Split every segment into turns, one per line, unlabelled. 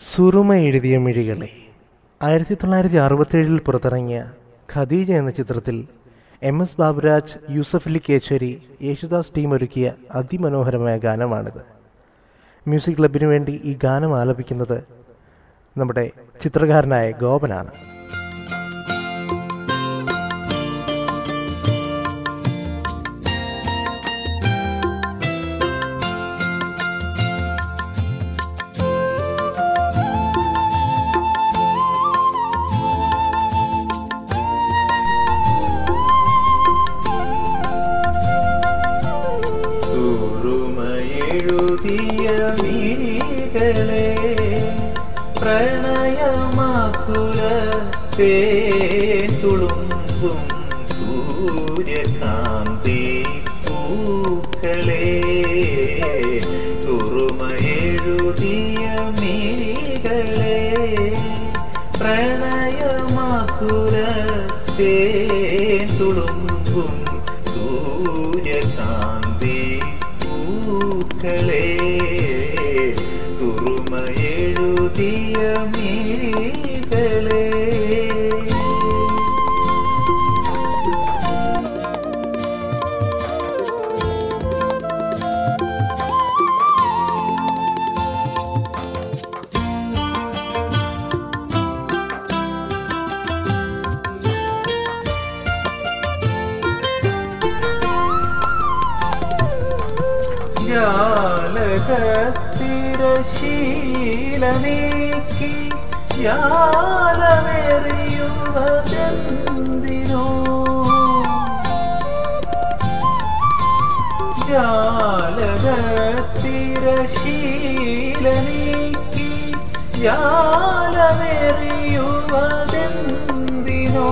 സുറുമ എഴുതിയ മിഴികളെ ആയിരത്തി തൊള്ളായിരത്തി അറുപത്തേഴിൽ പുറത്തിറങ്ങിയ ഖദീജ എന്ന ചിത്രത്തിൽ M S Baburaj Yusuf Ali Kechery Yesudas team ഒരുക്കിയ അതിമനോഹരമായ ഗാനമാണിത് മ്യൂസിക് ക്ലബിനു വേണ്ടി ഈ ഗാനം ആലപിക്കുന്നത് നമ്മുടെ ചിത്രകാരനായ ഗോപനാണ്
സൂറുമയെഴുതിയ മിഴികളെ പ്രണയമാക്കുല തുളുമ്പും സൂര്യകാന്തി പൂക്കളെ സുറുമയെഴുതിയ മിഴികളെ പ്രണയമാക്കുല തുളുമ്പും സൂര്യകാന്തി പൂക്കളെ സുറുമയെഴുതിയ മിഴികളെ ജാലകത്തിരശീലനീക്കി ജാലമെറിയുവതെന്തിനോ ജാലകത്തിരശീലനീക്കി ജാലമെറിയുവതെന്തിനോ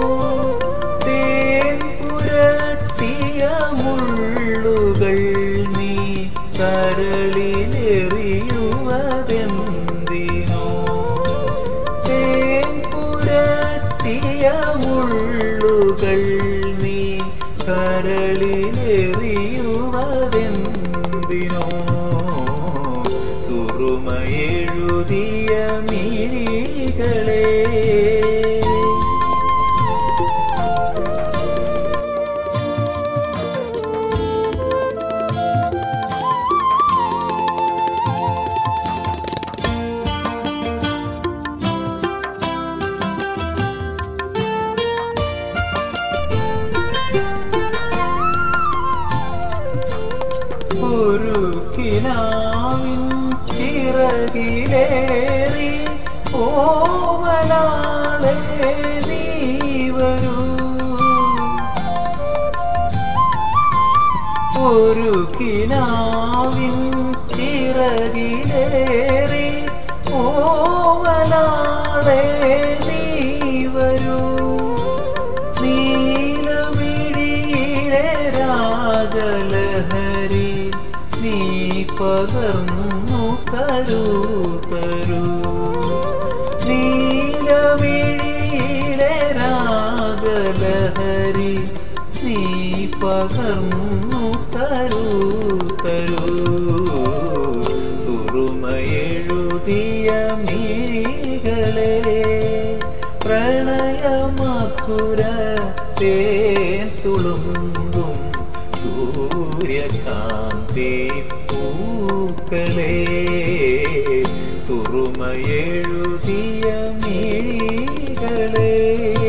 തേൻ പുരട്ടിയ മുള്ളുകൾ നീ കരളിലെറിയുവതെന്തിനോ തേൻ പുരട്ടിയ മുള്ളുകൾ നീ കരളിലെറിയുവതെന്തിനോ സുറുമയെഴുതിയ മിഴികളെ ഒരു കിനാവിൻ ചിറകിലേറി ഓമനാളെ നീ വരൂ ഒരു കിനാവിൻ ചിറകിലേറി ഓമനാളെ നീ വരൂ നീലമിഴിയിലെ രാഗലഹരി നീ പകർന്നു തരൂ തരൂ നീലമിഴിയിലെ രാഗലഹരി നീ പകർന്നു തരൂ തരൂ സുറുമയെഴുതിയ മിഴികളെ പ്രണയമക്കുര തേൻ തുളുമ്പും സൂര്യകാന്തി പൂക്കളെ സുറുമയെഴുതിയ മിഴികളെ